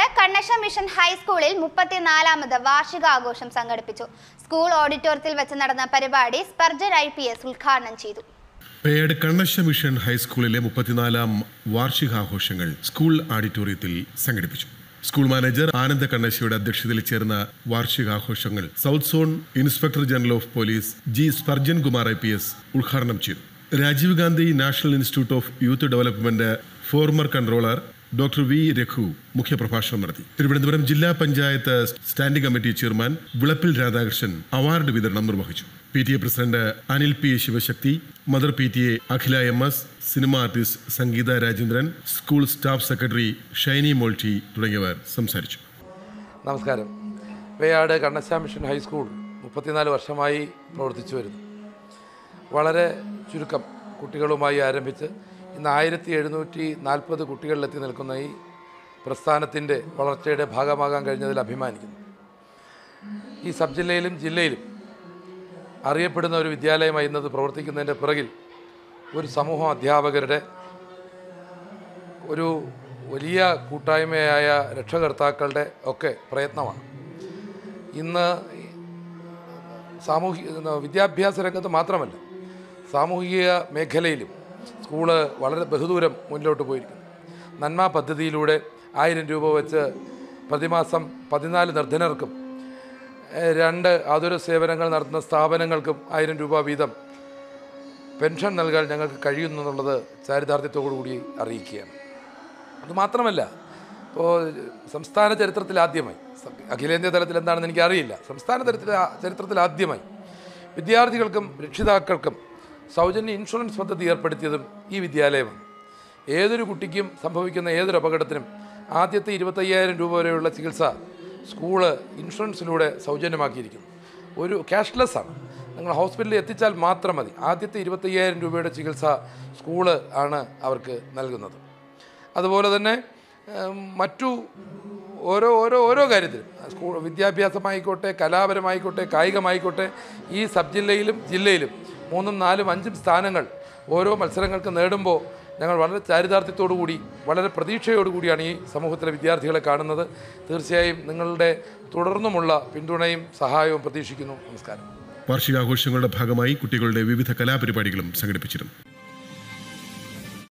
Kannassa mission ഹൈസ്കൂളിൽ മുപ്പത്തിനാലാമത് വാർഷികാഘോഷം സംഘടിപ്പിച്ചു school ഓഡിറ്റോറിയത്തിൽ വെച്ച് നടന്ന പരിപാടി സ്പർജർ ഐ പി എസ് ഉദ്ഘാടനം ചെയ്തു പേട് കണ്ണശ മിഷൻ ഹൈസ്കൂളിലെ മുപ്പത്തിനാലാം വാർഷികാഘോഷങ്ങൾ സ്കൂൾ ഓഡിറ്റോറിയത്തിൽ സംഘടിപ്പിച്ചു സ്കൂൾ മാനേജർ ആനന്ദ കണ്ണശയുടെ അധ്യക്ഷതയിൽ ചേർന്ന വാർഷികാഘോഷങ്ങൾ south zone inspector general of police G Spurgeon Kumar I P S ഉദ്ഘാടനം ചെയ്തു Rajiv Gandhi national institute of youth development former controller doctor V Raghu മുഖ്യപ്രഭാഷണം നടത്തി തിരുവനന്തപുരം ജില്ലാ panchayat standing committee chairman Vilappil Radhakrishnan award വിതരണം നിർവഹിച്ചു P T A president Anil P Shivashakti mother P T A Akhila M S cinema artist Sangeetha Rajendran school staff secretary Shiny മോൾട്ടി തുടങ്ങിയവർ സംസാരിച്ചു നമസ്കാരം വേയാട് കണ്ണശ മിഷൻ ഹൈസ്കൂൾ മുപ്പത്തിനാല് വർഷമായി പ്രവർത്തിച്ചു വരുന്നു വളരെ ചുരുക്കം കുട്ടികളുമായി ആരംഭിച്ച് ഇന്ന് ആയിരത്തി എഴുന്നൂറ്റി നാൽപ്പത് കുട്ടികളിലെത്തി നിൽക്കുന്ന ഈ പ്രസ്ഥാനത്തിൻ്റെ വളർച്ചയുടെ ഭാഗമാകാൻ കഴിഞ്ഞതിൽ അഭിമാനിക്കുന്നു ഈ സബ് ജില്ലയിലും ജില്ലയിലും അറിയപ്പെടുന്ന ഒരു വിദ്യാലയമായി ഇന്നത് പ്രവർത്തിക്കുന്നതിൻ്റെ പിറകിൽ ഒരു സമൂഹം അധ്യാപകരുടെ ഒരു വലിയ കൂട്ടായ്മയായ രക്ഷകർത്താക്കളുടെ ഒക്കെ പ്രയത്നമാണ് ഇന്ന് സാമൂഹിക വിദ്യാഭ്യാസ രംഗത്ത് മാത്രമല്ല സാമൂഹിക മേഖലയിലും സ്കൂള് വളരെ ബഹുദൂരം മുന്നോട്ട് പോയിരിക്കുന്നു നന്മ പദ്ധതിയിലൂടെ ആയിരം രൂപ വെച്ച് പ്രതിമാസം പതിനാല് നിർധനർക്കും ഏഹ്, രണ്ട് ആതുര സേവനങ്ങൾ നടത്തുന്ന സ്ഥാപനങ്ങൾക്കും ആയിരം രൂപ വീതം പെൻഷൻ നൽകാൻ ഞങ്ങൾക്ക് കഴിയുന്നു എന്നുള്ളത് ചാരിതാർത്ഥ്യത്തോടു കൂടി അറിയിക്കുകയാണ് അതുമാത്രമല്ല ഇപ്പോൾ സംസ്ഥാന ചരിത്രത്തിൽ ആദ്യമായി സം- അഖിലേന്ത്യാ തലത്തിൽ എന്താണെന്ന് എനിക്കറിയില്ല സംസ്ഥാന തലത്തിൽ ചരിത്രത്തിൽ ആദ്യമായി വിദ്യാർത്ഥികൾക്കും രക്ഷിതാക്കൾക്കും സൗജന്യ ഇൻഷുറൻസ് പദ്ധതി ഏർപ്പെടുത്തിയതും ഈ വിദ്യാലയമാണ് ഏതൊരു കുട്ടിക്കും സംഭവിക്കുന്ന ഏതൊരു അപകടത്തിനും ആദ്യത്തെ ഇരുപത്തയ്യായിരം രൂപ വരെയുള്ള ചികിത്സ സ്കൂള് ഇൻഷുറൻസിലൂടെ സൗജന്യമാക്കിയിരിക്കുന്നു ഒരു ക്യാഷ്ലെസ് ആണ് നിങ്ങൾ ഹോസ്പിറ്റലിൽ എത്തിച്ചാൽ മാത്രം മതി ആദ്യത്തെ ഇരുപത്തയ്യായിരം രൂപയുടെ ചികിത്സ സ്കൂള് ആണ് അവർക്ക് നൽകുന്നത് അതുപോലെ തന്നെ ഉം, മറ്റു ഓരോ ഓരോ ഓരോ കാര്യത്തിലും സ്കൂൾ വിദ്യാഭ്യാസമായിക്കോട്ടെ കലാപരമായിക്കോട്ടെ കായികമായിക്കോട്ടെ ഈ സബ് ജില്ലയിലും ജില്ലയിലും മൂന്നും നാലും അഞ്ചും സ്ഥാനങ്ങൾ ഓരോ മത്സരങ്ങൾക്ക് നേടുമ്പോൾ ഞങ്ങൾ വളരെ ചാരിതാർത്ഥ്യത്തോടു കൂടി വളരെ പ്രതീക്ഷയോടു കൂടിയാണ് ഈ സമൂഹത്തിലെ വിദ്യാർത്ഥികളെ കാണുന്നത് തീർച്ചയായും നിങ്ങളുടെ തുടർന്നുമുള്ള പിന്തുണയും സഹായവും പ്രതീക്ഷിക്കുന്നു നമസ്കാരം വാർഷികാഘോഷങ്ങളുടെ ഭാഗമായി കുട്ടികളുടെ വിവിധ കലാപരിപാടികളും സംഘടിപ്പിച്ചിരുന്നു